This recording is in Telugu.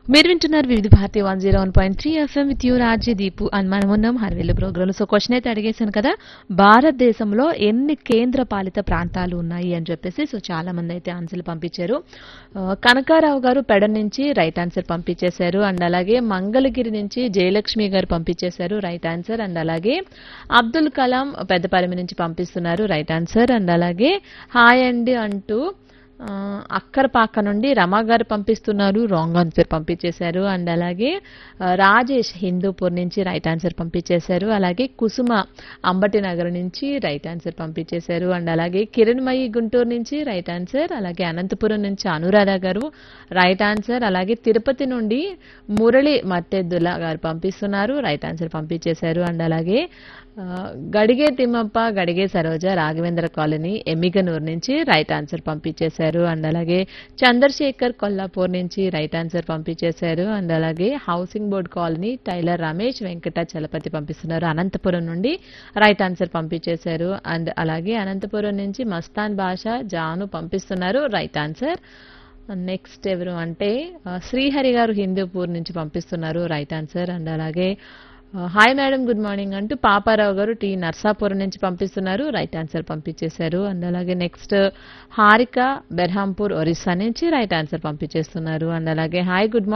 మీరు వింటున్నారు Vividh Bharati one zero one point three FM with you రాజ్య దీపు అని మనం ఉన్నాం హర్వేలు ప్రోగ్రామ్ సో క్వశ్చన్ అయితే అడిగేశాను కదా భారతదేశంలో ఎన్ని కేంద్ర పాలిత ప్రాంతాలు ఉన్నాయి అని చెప్పేసి సో చాలా మంది అయితే ఆన్సర్లు పంపించారు ఆ, కనకారావు గారు పెడ నుంచి రైట్ ఆన్సర్ పంపించేశారు అండ్ అలాగే మంగళగిరి నుంచి జయలక్ష్మి గారు పంపించేశారు రైట్ ఆన్సర్ అండ్ అలాగే అబ్దుల్ కలాం పెద్దపల్లి నుంచి పంపిస్తున్నారు రైట్ ఆన్సర్ అండ్ అలాగే హాయ్ అండి అంటూ ఆ, అక్కరపాక నుండి రమా గారు పంపిస్తున్నారు రాంగ్ ఆన్సర్ పంపించేశారు అండ్ అలాగే ఆ, రాజేష్ హిందూపూర్ నుంచి రైట్ ఆన్సర్ పంపించేశారు అలాగే కుసుమ అంబటి నగర్ నుంచి రైట్ ఆన్సర్ పంపించేశారు అండ్ అలాగే కిరణ్మయి గుంటూరు నుంచి రైట్ ఆన్సర్ అలాగే అనంతపురం నుంచి అనురాధ గారు రైట్ ఆన్సర్ అలాగే తిరుపతి నుండి మురళి మత్తెద్దుల గారు పంపిస్తున్నారు రైట్ ఆన్సర్ పంపించేశారు అండ్ అలాగే ఆ, గడిగే తిమ్మప్ప గడిగే సరోజ రాఘవేంద్ర కాలనీ ఎమ్మిగనూరు నుంచి రైట్ ఆన్సర్ పంపించేశారు అండ్ అలాగే చంద్రశేఖర్ కొల్లాపూర్ నుంచి రైట్ ఆన్సర్ పంపించేశారు అండ్ అలాగే housing board colony tailor Ramesh Venkata Chalapathi పంపిస్తున్నారు అనంతపురం నుండి రైట్ ఆన్సర్ పంపించేశారు అండ్ అలాగే అనంతపురం నుంచి మస్తాన్ భాష జాను పంపిస్తున్నారు రైట్ ఆన్సర్ నెక్స్ట్ ఎవరు అంటే ఆ, శ్రీహరి గారు హిందూపూర్ నుంచి పంపిస్తున్నారు రైట్ ఆన్సర్ అండ్ అలాగే ఆ, హాయ్ మేడం గుడ్ మార్నింగ్ అంటూ పాపారావు గారు టీ నర్సాపురం నుంచి పంపిస్తున్నారు రైట్ ఆన్సర్ పంపించేశారు అండ్ అలాగే నెక్స్ట్ హారిక బెర్హాంపూర్ ఒరిస్సా నుంచి రైట్ ఆన్సర్ పంపించేస్తున్నారు అండ్ అలాగే హాయ్ గుడ్ మార్నింగ్